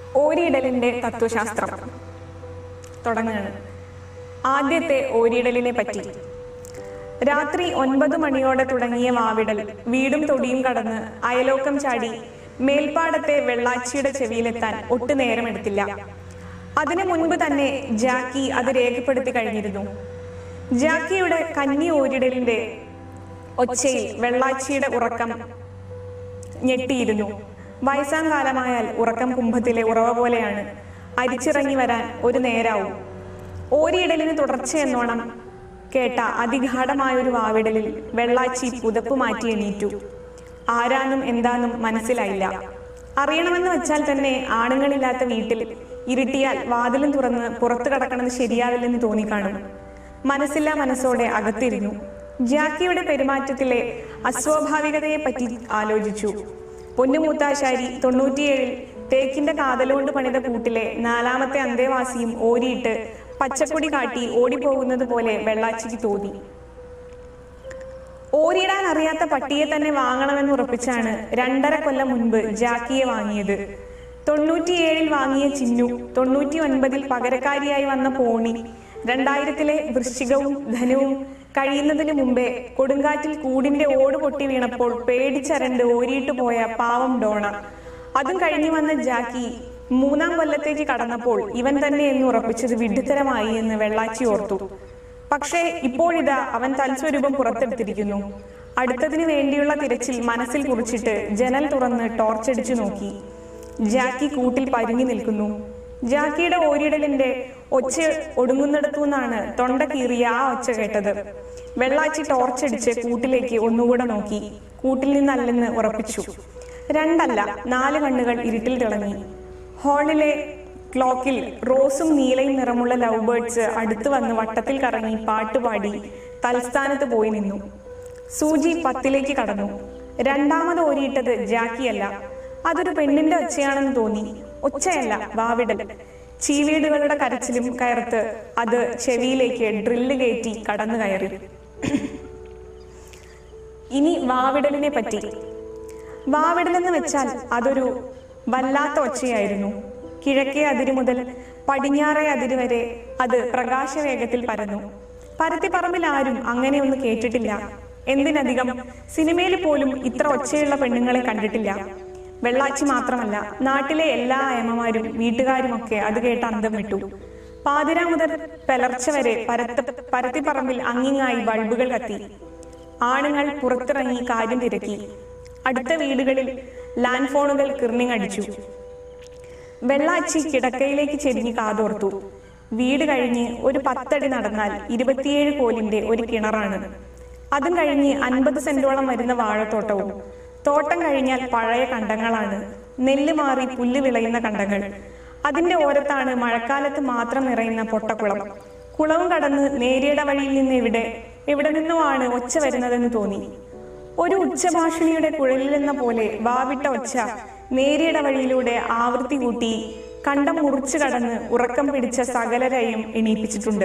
ഓരിയിടലിന്റെ തത്വശാസ്ത്രം തുടങ്ങുകയാണ് ആദ്യത്തെ ഓരിയിടലിനെ പറ്റി രാത്രി ഒൻപത് മണിയോടെ തുടങ്ങിയ വാവിടൽ വീടും തൊടിയും കടന്ന് അയലോക്കം ചാടി മേൽപ്പാടത്തെ വെള്ളാച്ചിയുടെ ചെവിയിലെത്താൻ ഒട്ടു നേരമെടുത്തില്ല അതിനു മുൻപ് തന്നെ ജാക്കി അത് രേഖപ്പെടുത്തി കഴിഞ്ഞിരുന്നു ജാക്കിയുടെ കന്നി ഓരിടലിന്റെ ഒച്ചയിൽ വെള്ളാച്ചിയുടെ ഉറക്കം ഞെട്ടിയിരുന്നു വയസ്സാം കാലമായാൽ ഉറക്കം കുംഭത്തിലെ ഉറവ പോലെയാണ് അരിച്ചിറങ്ങി വരാൻ ഒരു നേരാവും ഓരിയിടലിന് തുടർച്ചയെന്നോണം കേട്ട അതിഗാഠമായ ഒരു വാവിടലിൽ വെള്ളാച്ചി പുതപ്പ് മാറ്റി എണീറ്റു ആരാന്നും എന്താന്നും മനസ്സിലായില്ല അറിയണമെന്ന് വെച്ചാൽ തന്നെ ആണുങ്ങളില്ലാത്ത വീട്ടിൽ ഇരുട്ടിയാൽ വാതിലും തുറന്ന് പുറത്തു കടക്കണമെന്ന് ശരിയാവില്ലെന്ന് തോന്നിക്കാണും മനസ്സില്ലാ മനസ്സോടെ അകത്തിരുന്നു ജാക്കിയുടെ പെരുമാറ്റത്തിലെ അസ്വാഭാവികതയെ പറ്റി ആലോചിച്ചു പൊന്നുമൂത്താശാരി തൊണ്ണൂറ്റിയേഴിൽ തേക്കിന്റെ കാതലുകൊണ്ട് പണിത കൂട്ടിലെ നാലാമത്തെ അന്തേവാസിയും ഓരിയിട്ട് പച്ചക്കൊടി കാട്ടി ഓടിപ്പോകുന്നത് പോലെ വെള്ളാച്ചിക്ക് തോന്നി ഓരിയിടാൻ അറിയാത്ത പട്ടിയെ തന്നെ വാങ്ങണമെന്ന് ഉറപ്പിച്ചാണ് രണ്ടര കൊല്ലം മുൻപ് ജാക്കിയെ വാങ്ങിയത് തൊണ്ണൂറ്റിയേഴിൽ വാങ്ങിയ ചിന്നു തൊണ്ണൂറ്റി ഒൻപതിൽ പകരക്കാരിയായി വന്ന പോണി രണ്ടായിരത്തിലെ വൃശ്ചികവും ധനുവും കഴിയുന്നതിന് മുമ്പേ കൊടുങ്കാറ്റിൽ കൂടിന്റെ ഓട് പൊട്ടി വീണപ്പോൾ പേടിച്ചരണ്ട് ഓരിയിട്ട് പോയ പാവം ഡോണ അതും കഴിഞ്ഞു വന്ന ജാക്കി മൂന്നാം കൊല്ലത്തേക്ക് കടന്നപ്പോൾ ഇവൻ തന്നെ എന്ന് ഉറപ്പിച്ചത് വിഡ്ഢിത്തരമായി എന്ന് വെള്ളാച്ചി ഓർത്തു പക്ഷേ ഇപ്പോഴിതാ അവൻ തൽസ്വരൂപം പുറത്തെടുത്തിരിക്കുന്നു അടുത്തതിനു വേണ്ടിയുള്ള തിരച്ചിൽ മനസ്സിൽ കുറിച്ചിട്ട് ജനൽ തുറന്ന് ടോർച്ചടിച്ചു നോക്കി ജാക്കി കൂട്ടിൽ പരുങ്ങി നിൽക്കുന്നു ജാക്കിയുടെ ഓരിയിടലിന്റെ ഒച്ച ഒടുങ്ങുന്നിടത്തു നിന്നാണ് തൊണ്ട കീറിയ ആ ഒച്ച കേട്ടത് വെള്ളാച്ചി ടോർച്ചടിച്ച് കൂട്ടിലേക്ക് ഒന്നുകൂടെ നോക്കി കൂട്ടിൽ നിന്നല്ലെന്ന് ഉറപ്പിച്ചു രണ്ടല്ല നാല് കണ്ണുകൾ ഇരുട്ടിൽ തിളങ്ങി ഹാളിലെ ക്ലോക്കിൽ റോസും നീലയും നിറമുള്ള ലവ് ബേർഡ്സ് അടുത്തു വന്ന് വട്ടത്തിൽ കറങ്ങി പാട്ടുപാടി തൽസ്ഥാനത്ത് പോയി നിന്നു സൂചി പത്തിലേക്ക് കടന്നു രണ്ടാമത് ഓരിയിട്ടത് ജാക്കിയല്ല അതൊരു പെണ്ണിന്റെ ഒച്ചയാണെന്ന് തോന്നി ഒച്ചയല്ല വാവിടൽ ചീവീടുകളുടെ കരച്ചിലും കയർത്ത് അത് ചെവിയിലേക്ക് ഡ്രില്ല് കയറ്റി കടന്നു കയറി ഇനി വാവിടലിനെ പറ്റി വാവിടലെന്ന് വെച്ചാൽ അതൊരു വല്ലാത്ത ഒച്ചയായിരുന്നു കിഴക്കേ അതിര് മുതൽ പടിഞ്ഞാറേ അതിര് വരെ അത് പ്രകാശവേഗത്തിൽ പരന്നു പരത്തിപ്പറമ്പിൽ ആരും അങ്ങനെ ഒന്ന് കേട്ടിട്ടില്ല എന്തിനധികം സിനിമയിൽ പോലും ഇത്ര ഒച്ചയുള്ള പെണ്ണുങ്ങളെ കണ്ടിട്ടില്ല വെള്ളാച്ചി മാത്രമല്ല നാട്ടിലെ എല്ലാ അയമ്മമാരും വീട്ടുകാരുമൊക്കെ അത് കേട്ട് അന്തം വിട്ടു പാതിര മുതൽ പെലർച്ച വരെ പരത്ത പരത്തിപ്പറമ്പിൽ അങ്ങിങ്ങായി ബൾബുകൾ കത്തി ആണുങ്ങൾ പുറത്തിറങ്ങി കാര്യം തിരക്കി അടുത്ത വീടുകളിൽ ലാൻഡ് ഫോണുകൾ കിർണിങ് അടിച്ചു വെള്ളാച്ചി കിടക്കയിലേക്ക് ചെരിഞ്ഞ് കാതോർത്തു വീട് കഴിഞ്ഞ് ഒരു പത്തടി നടന്നാൽ ഇരുപത്തിയേഴ് കോലിന്റെ ഒരു കിണറാണ് അതും കഴിഞ്ഞ് അൻപത് സെന്റോളം വരുന്ന വാഴത്തോട്ടവും തോട്ടം കഴിഞ്ഞാൽ പഴയ കണ്ടങ്ങളാണ് നെല്ല് മാറി പുല്ല് വിളയുന്ന കണ്ടങ്ങൾ അതിന്റെ ഓരത്താണ് മഴക്കാലത്ത് മാത്രം നിറയുന്ന പൊട്ടക്കുളം കുളവും കടന്ന് നേരിയുടെ വഴിയിൽ നിന്ന് എവിടെ എവിടെ നിന്നുമാണ് ഒച്ച വരുന്നതെന്ന് തോന്നി ഒരു ഉച്ചഭാഷിണിയുടെ കുഴലിലെന്ന പോലെ വാവിട്ട ഒച്ച നേരിയുടെ വഴിയിലൂടെ ആവൃത്തി കൂട്ടി കണ്ടം മുറിച്ചു കടന്ന് ഉറക്കം പിടിച്ച സകലരെയും എണീപ്പിച്ചിട്ടുണ്ട്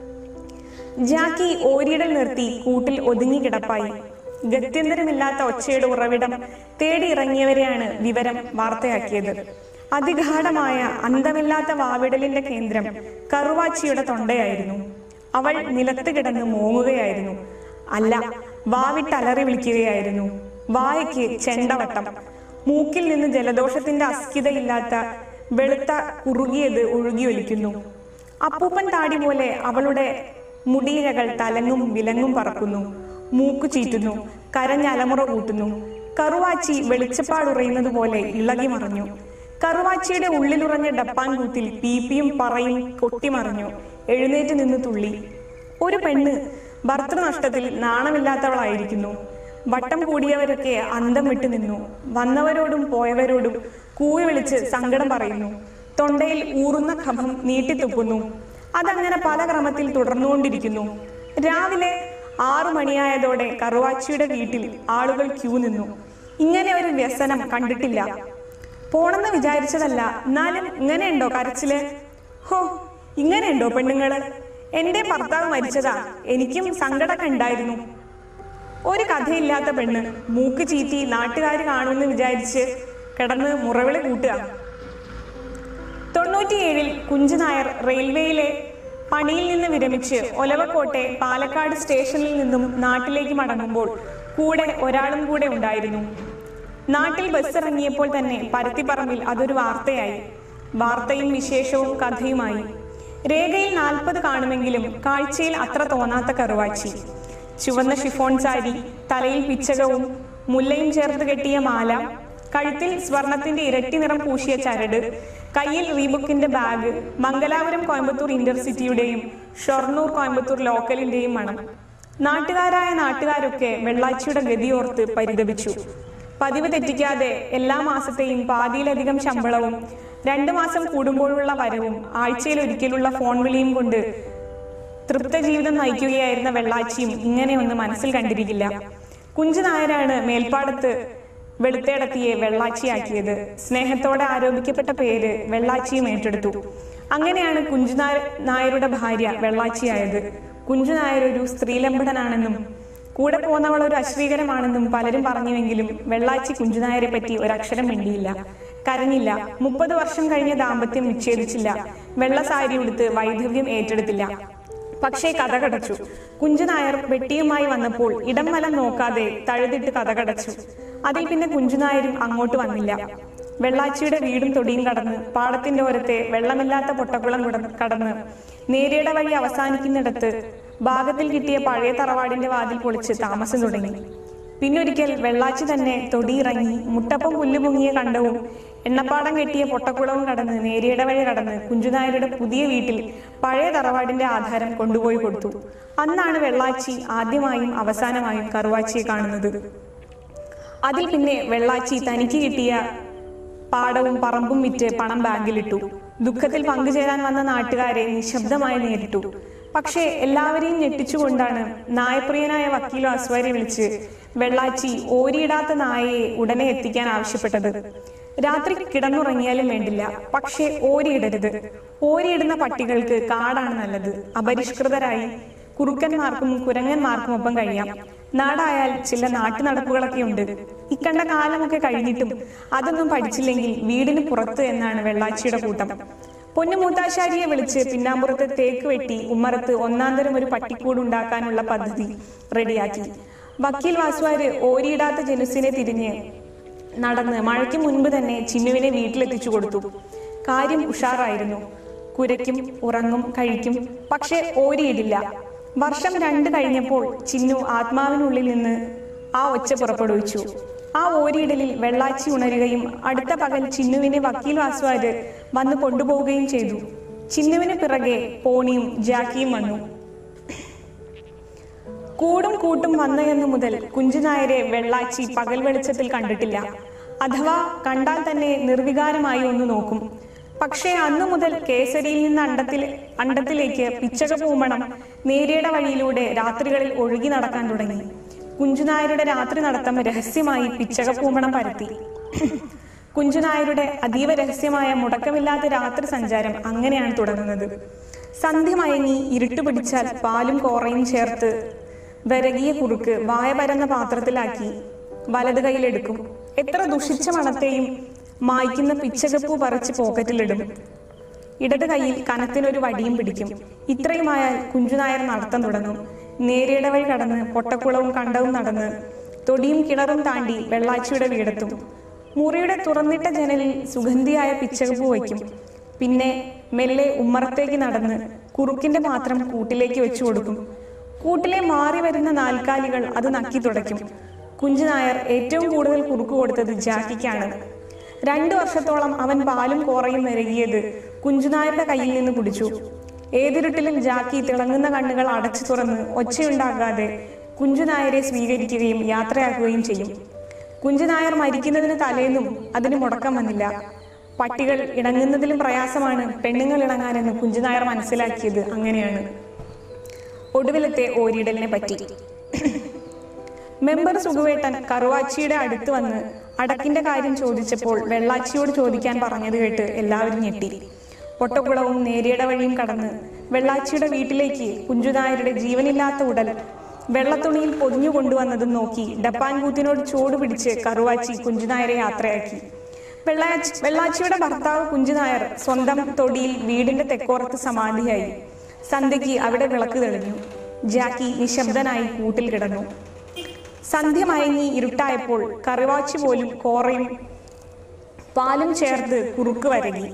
ജാക്കി ഓരിയിടൽ നിർത്തി കൂട്ടിൽ ഒതുങ്ങി കിടപ്പായി ഗത്യന്തരമില്ലാത്ത ഒച്ചയുടെ ഉറവിടം തേടി ഇറങ്ങിയവരെയാണ് വിവരം വാർത്തയാക്കിയത് അതിഗാഠമായ അന്തമില്ലാത്ത വാവിടലിന്റെ കേന്ദ്രം കറുവാച്ചിയുടെ തൊണ്ടയായിരുന്നു അവൾ നിലത്ത് കിടന്ന് മോങ്ങുകയായിരുന്നു അല്ല വാവിട്ടലറി വിളിക്കുകയായിരുന്നു വായയ്ക്ക് ചെണ്ടവട്ടം മൂക്കിൽ നിന്ന് ജലദോഷത്തിന്റെ അസ്കിതയില്ലാത്ത വെളുത്ത കുറുകിയത് ഒഴുകിയൊലിക്കുന്നു അപ്പൂപ്പൻ താടി പോലെ അവളുടെ മുടിയിഴകൾ തലങ്ങും വിലങ്ങും പറക്കുന്നു മൂക്കു ചീറ്റുന്നു കരഞ്ഞലമുറ കൂട്ടുന്നു കറുവാച്ചി വെളിച്ചപ്പാടുറയുന്നത് പോലെ ഇളകി മറഞ്ഞു കറുവാച്ചിയുടെ ഉള്ളിലുറഞ്ഞ ഡപ്പാൻ കൂത്തിൽ പീപ്പിയും പറയും കൊട്ടിമറിഞ്ഞു എഴുന്നേറ്റ് നിന്ന് തുള്ളി ഒരു പെണ്ണ് ഭർത്തൃനഷ്ടത്തിൽ നാണമില്ലാത്തവളായിരിക്കുന്നു വട്ടം കൂടിയവരൊക്കെ അന്തം വിട്ടു നിന്നു വന്നവരോടും പോയവരോടും കൂവി വിളിച്ച് സങ്കടം പറയുന്നു തൊണ്ടയിൽ ഊറുന്ന കഫം നീട്ടിത്തുപ്പുന്നു അതങ്ങനെ പല ക്രമത്തിൽ തുടർന്നുകൊണ്ടിരിക്കുന്നു രാവിലെ ആറു മണിയായതോടെ കറുവാച്ചിയുടെ വീട്ടിൽ ആളുകൾ ക്യൂ നിന്നു ഇങ്ങനെ ഒരു വ്യസനം കണ്ടിട്ടില്ല പോണെന്ന് വിചാരിച്ചതല്ല എന്നാലും ഇങ്ങനെയുണ്ടോ കരച്ചില് ഹോ ഇങ്ങനെയുണ്ടോ പെണ്ണുങ്ങള് എന്റെ ഭർത്താവ് മരിച്ചതാ എനിക്കും സങ്കടമൊക്കെ ഉണ്ടായിരുന്നു ഒരു കഥയില്ലാത്ത പെണ്ണ് മൂക്ക് ചീറ്റി നാട്ടുകാർ കാണുമെന്ന് വിചാരിച്ച് കിടന്ന് മുറവിളി കൂട്ടുക തൊണ്ണൂറ്റിയേഴിൽ കുഞ്ചു നായർ റെയിൽവേയിലെ പണിയിൽ നിന്ന് വിരമിച്ച് ഒലവക്കോട്ടെ പാലക്കാട് സ്റ്റേഷനിൽ നിന്നും നാട്ടിലേക്ക് മടങ്ങുമ്പോൾ കൂടെ ഒരാളും കൂടെ ഉണ്ടായിരുന്നു നാട്ടിൽ ബസ് ഇറങ്ങിയപ്പോൾ തന്നെ പരത്തിപ്പറമ്പിൽ അതൊരു വാർത്തയായി വാർത്തയും വിശേഷവും കഥയുമായി രേഖയിൽ നാൽപ്പത് കാണുമെങ്കിലും കാഴ്ചയിൽ അത്ര തോന്നാത്ത കറുവാച്ചി ചുവന്ന ഷിഫോൺ സാരി തലയിൽ പിച്ചകവും മുല്ലയും ചേർത്ത് കെട്ടിയ മാല കഴുത്തിൽ സ്വർണത്തിന്റെ ഇരട്ടി നിറം പൂശിയ ചരട് കയ്യിൽ റീബുക്കിന്റെ ബാഗ് മംഗലാപുരം കോയമ്പത്തൂർ ഇന്റർസിറ്റിയുടെയും ഷൊർണൂർ കോയമ്പത്തൂർ ലോക്കലിന്റെയും മണം നാട്ടുകാരായ നാട്ടുകാരൊക്കെ വെള്ളാച്ചിയുടെ ഗതിയോർത്ത് പരിതപിച്ചു പതിവ് തെറ്റിക്കാതെ എല്ലാ മാസത്തെയും പാതിയിലധികം ശമ്പളവും രണ്ടു മാസം കൂടുമ്പോഴുള്ള വരവും ആഴ്ചയിൽ ഒരിക്കലുള്ള ഫോൺ വിളിയും കൊണ്ട് തൃപ്ത ജീവിതം നയിക്കുകയായിരുന്ന വെള്ളാച്ചിയും ഇങ്ങനെ ഒന്ന് മനസ്സിൽ കണ്ടിരിക്കില്ല കുഞ്ചു നായരാണ് മേൽപ്പാടത്ത് വെളുത്തേടത്തിയെ വെള്ളാച്ചിയാക്കിയത് സ്നേഹത്തോടെ ആരോപിക്കപ്പെട്ട പേര് വെള്ളാച്ചിയും ഏറ്റെടുത്തു അങ്ങനെയാണ് കുഞ്ചു നായ- നായരുടെ ഭാര്യ വെള്ളാച്ചിയായത് കുഞ്ചു നായർ ഒരു സ്ത്രീലമ്പടനാണെന്നും കൂടെ പോന്നവൾ ഒരു അശ്രീകരമാണെന്നും പലരും പറഞ്ഞുവെങ്കിലും വെള്ളാച്ചി കുഞ്ചുനായരെ പറ്റി ഒരക്ഷരം മിണ്ടിയില്ല കരഞ്ഞില്ല മുപ്പത് വർഷം കഴിഞ്ഞ ദാമ്പത്യം വിച്ഛേദിച്ചില്ല വെള്ള സാരി ഉടുത്ത് വൈധവ്യം ഏറ്റെടുത്തില്ല പക്ഷേ കഥ കടച്ചു കുഞ്ചുനായർ വെട്ടിയുമായി വന്നപ്പോൾ ഇടം വലം നോക്കാതെ തഴുതിട്ട് കഥ കടച്ചു അതിൽ പിന്നെ കുഞ്ചുനായരും അങ്ങോട്ട് വന്നില്ല വെള്ളാച്ചിയുടെ വീടും തൊടിയും കടന്ന് പാടത്തിന്റെ ഓരത്തെ വെള്ളമില്ലാത്ത പൊട്ടക്കുളം കുട- കടന്ന് നേരിയുടെ വഴി അവസാനിക്കുന്നിടത്ത് ഭാഗത്തിൽ കിട്ടിയ പഴയ തറവാടിന്റെ വാതിൽ പൊളിച്ച് താമസം തുടങ്ങി പിന്നൊരിക്കൽ വെള്ളാച്ചി തന്നെ തൊടിയിറങ്ങി മുട്ടപ്പം പുല്ല് പൊങ്ങിയ കണ്ടവും എണ്ണപ്പാടം കെട്ടിയ പൊട്ടക്കുളവും കടന്ന് നേരിയുടെ വഴി കടന്ന് കുഞ്ചുനായരുടെ പുതിയ വീട്ടിൽ പഴയ തറവാടിന്റെ ആധാരം കൊണ്ടുപോയി കൊടുത്തു അന്നാണ് വെള്ളാച്ചി ആദ്യമായും അവസാനമായും കറുവാച്ചിയെ കാണുന്നത് അതിൽ പിന്നെ വെള്ളാച്ചി തനിക്ക് കിട്ടിയ പാടവും പറമ്പും വിറ്റ് പണം ബാങ്കിലിട്ടു ദുഃഖത്തിൽ പങ്കുചേരാൻ വന്ന നാട്ടുകാരെ നിശബ്ദമായി നേരിട്ടു പക്ഷേ എല്ലാവരെയും ഞെട്ടിച്ചുകൊണ്ടാണ് നായപ്രിയനായ വക്കീൽ അസ്വാരി വിളിച്ച് വെള്ളാച്ചി ഓരിയിടാത്ത നായയെ ഉടനെ എത്തിക്കാൻ ആവശ്യപ്പെട്ടത് രാത്രി കിടന്നുറങ്ങിയാലും വേണ്ടില്ല പക്ഷേ ഓരിയിടരുത് ഓരിയിടുന്ന പട്ടികൾക്ക് കാടാണ് നല്ലത് അപരിഷ്കൃതരായി കുറുക്കന്മാർക്കും കുരങ്ങന്മാർക്കും ഒപ്പം കഴിയാം നാടായാൽ ചില നാട്ടു നടപ്പുകളൊക്കെ ഉണ്ട് ഇക്കണ്ട കാലമൊക്കെ കഴിഞ്ഞിട്ടും അതൊന്നും പഠിച്ചില്ലെങ്കിൽ വീടിന് പുറത്ത് എന്നാണ് വെള്ളാച്ചിയുടെ കൂട്ടം പൊന്നു മൂത്താശാരിയെ വിളിച്ച് പിന്നാമ്പുറത്ത് തേക്ക് വെട്ടി ഉമ്മറത്ത് ഒന്നാന്തരം ഒരു പട്ടിക്കൂട് ഉണ്ടാക്കാനുള്ള പദ്ധതി റെഡിയാക്കി വക്കീൽ വാസുവാര് ഓരിയിടാത്ത ജനുസിനെ തിരിഞ്ഞ് നടന്ന് മഴയ്ക്ക് മുൻപ് തന്നെ ചിന്നുവിനെ വീട്ടിലെത്തിച്ചു കൊടുത്തു കാര്യം ഉഷാറായിരുന്നു കുരയ്ക്കും ഉറങ്ങും കഴിക്കും പക്ഷെ ഓരിയിടില്ല വർഷം രണ്ട് കഴിഞ്ഞപ്പോൾ ചിന്നു ആത്മാവിനുള്ളിൽ നിന്ന് ആ ഒച്ച പുറപ്പെടുവിച്ചു ആ ഓരിയിടലിൽ വെള്ളാച്ചി ഉണരുകയും അടുത്ത പകൽ ചിന്നുവിനെ വക്കീൽ വാസുവാര് വന്ന് കൊണ്ടുപോവുകയും ചെയ്തു ചിന്നുവിന് പിറകെ പോണിയും ജാക്കിയും വന്നു കൂടും കൂട്ടും വന്നയെന്നു മുതൽ കുഞ്ചുനായരെ വെള്ളാച്ചി പകൽ വെളിച്ചത്തിൽ കണ്ടിട്ടില്ല അഥവാ കണ്ടാൽ തന്നെ നിർവികാരമായി ഒന്ന് നോക്കും പക്ഷേ അന്നു മുതൽ കേസരിയിൽ നിന്ന് അണ്ടത്തിൽ അണ്ടത്തിലേക്ക് പിച്ചക പൂമണം നേരിയുടെ വഴിയിലൂടെ രാത്രികളിൽ ഒഴുകി നടക്കാൻ തുടങ്ങി കുഞ്ചുനായരുടെ രാത്രി നടത്തം രഹസ്യമായി പിച്ചക പൂമണം പരത്തി കുഞ്ചുനായരുടെ അതീവ രഹസ്യമായ മുടക്കമില്ലാത്ത രാത്രി സഞ്ചാരം അങ്ങനെയാണ് തുടങ്ങുന്നത് സന്ധ്യ മയങ്ങി ഇരുട്ട് പിടിച്ചാൽ പാലും കോറയും ചേർത്ത് വിരകിയ കുറുക്ക് വായ പരന്ന പാത്രത്തിലാക്കി വലത് കൈയിലെടുക്കും എത്ര ദുഷിച്ച മണത്തെയും മായ്ക്കുന്ന പിച്ചകപ്പൂ പറിച്ച് പോക്കറ്റിലിടും ഇടത് കൈയിൽ കനത്തിനൊരു വടിയും പിടിക്കും ഇത്രയുമായാൽ കുഞ്ചുനായർ നടത്തം തുടങ്ങും നേരിയുടെ വഴി കടന്ന് പൊട്ടക്കുളവും കണ്ടവും നടന്ന് തൊടിയും കിണറും താണ്ടി വെള്ളാച്ചിയുടെ വീടെത്തും മുറിയുടെ തുറന്നിട്ട ജനലിൽ സുഗന്ധിയായ പിച്ചകപ്പൂ വയ്ക്കും പിന്നെ മെല്ലെ ഉമ്മറത്തേക്ക് നടന്ന് കുറുക്കിന്റെ പാത്രം കൂട്ടിലേക്ക് വെച്ചു കൊടുക്കും കൂട്ടിലെ മാറി വരുന്ന നാൽക്കാലികൾ അത് നക്കി തുടയ്ക്കും കുഞ്ചു നായർ ഏറ്റവും കൂടുതൽ കുറുക്ക് കൊടുത്തത് ജാക്കിക്കാണ് രണ്ടു വർഷത്തോളം അവൻ പാലും കോറയും നിരകിയത് കുഞ്ചുനായരുടെ കയ്യിൽ നിന്ന് കുടിച്ചു ഏതിരുട്ടിലും ജാക്കി തിളങ്ങുന്ന കണ്ണുകൾ അടച്ചു തുറന്ന് ഒച്ചയുണ്ടാകാതെ കുഞ്ചുനായരെ സ്വീകരിക്കുകയും യാത്രയാക്കുകയും ചെയ്യും കുഞ്ചുനായർ മരിക്കുന്നതിന് തലേന്നും അതിന് മുടക്കം വന്നില്ല പട്ടികൾ ഇണങ്ങുന്നതിലും പ്രയാസമാണ് പെണ്ണുങ്ങൾ ഇണങ്ങാനെന്ന് കുഞ്ചുനായർ മനസ്സിലാക്കിയത് അങ്ങനെയാണ് ഒടുവിലത്തെ ഓരിയിടലിനെ പറ്റി മെമ്പർ സുഖുവേട്ടൻ കറുവാച്ചിയുടെ അടുത്ത് വന്ന് അടക്കിന്റെ കാര്യം ചോദിച്ചപ്പോൾ വെള്ളാച്ചിയോട് ചോദിക്കാൻ പറഞ്ഞത് കേട്ട് എല്ലാവരും ഞെട്ടി പൊട്ടക്കുളവും നേരിയുടെ വഴിയും കടന്ന് വെള്ളാച്ചിയുടെ വീട്ടിലേക്ക് കുഞ്ചുനായരുടെ ജീവനില്ലാത്ത ഉടൽ വെള്ളത്തുണിയിൽ പൊതിഞ്ഞു കൊണ്ടുവന്നതും നോക്കി ഡപ്പാൻ കൂത്തിനോട് ചൂട് പിടിച്ച് കറുവാച്ചി കുഞ്ചുനായരെ യാത്രയാക്കി വെള്ളാച്ചി വെള്ളാച്ചിയുടെ ഭർത്താവ് കുഞ്ചുനായർ സ്വന്തം തൊടിയിൽ വീടിന്റെ തെക്കോറത്ത് സമാധിയായി സന്ധ്യയ്ക്ക് അവിടെ വിളക്ക് തെളിഞ്ഞു ജാക്കി നിശബ്ദനായി കൂട്ടിൽ കിടന്നു സന്ധ്യ മയങ്ങി ഇരുട്ടായപ്പോൾ കറിവാച്ചി പോലും കോറയും പാലും ചേർത്ത് കുറുക്ക് വരകി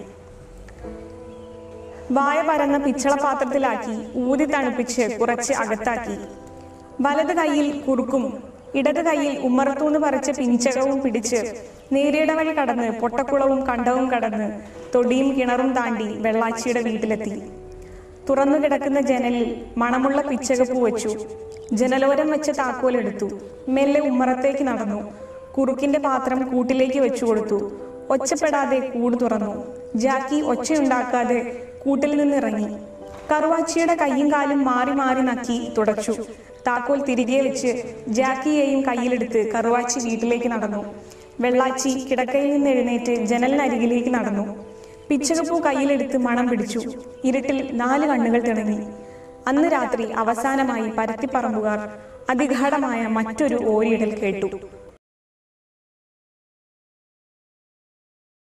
വായ പരന്ന പിച്ചള പാത്രത്തിലാക്കി ഊതി തണുപ്പിച്ച് കുറച്ച് അകത്താക്കി വലത് കൈയിൽ കുറുക്കും ഇടത് കൈയിൽ ഉമ്മറത്തൂന്ന് പറിച്ച പിഞ്ചകവും പിടിച്ച് നേരിയുടെ വഴി കടന്ന് പൊട്ടക്കുളവും കണ്ടവും കടന്ന് തൊടിയും കിണറും താണ്ടി വെള്ളാച്ചിയുടെ വീട്ടിലെത്തി തുറന്നു കിടക്കുന്ന ജനലിൽ മണമുള്ള പിച്ചകപ്പൂ വെച്ചു ജനലോരം വെച്ച താക്കോലെടുത്തു മെല്ലെ ഉമ്മറത്തേക്ക് നടന്നു കുറുക്കിന്റെ പാത്രം കൂട്ടിലേക്ക് വെച്ചു കൊടുത്തു ഒച്ചപ്പെടാതെ കൂട് തുറന്നു ജാക്കി ഒച്ചയുണ്ടാക്കാതെ കൂട്ടിൽ നിന്നിറങ്ങി കറുവാച്ചിയുടെ കൈയും കാലും മാറി മാറി നക്കി തുടച്ചു താക്കോൽ തിരികെ വെച്ച് ജാക്കിയെയും കയ്യിലെടുത്ത് കറുവാച്ചി വീട്ടിലേക്ക് നടന്നു വെള്ളാച്ചി കിടക്കയിൽ നിന്ന് എഴുന്നേറ്റ് ജനലിനരികിലേക്ക് നടന്നു പിച്ചകപ്പൂ കയ്യിലെടുത്ത് മണം പിടിച്ചു ഇരുട്ടിൽ നാല് കണ്ണുകൾ തിളങ്ങി അന്ന് രാത്രി അവസാനമായി പരത്തിപ്പറമ്പുകാർ അതിഗാഠമായ മറ്റൊരു ഓരിയിടൽ കേട്ടു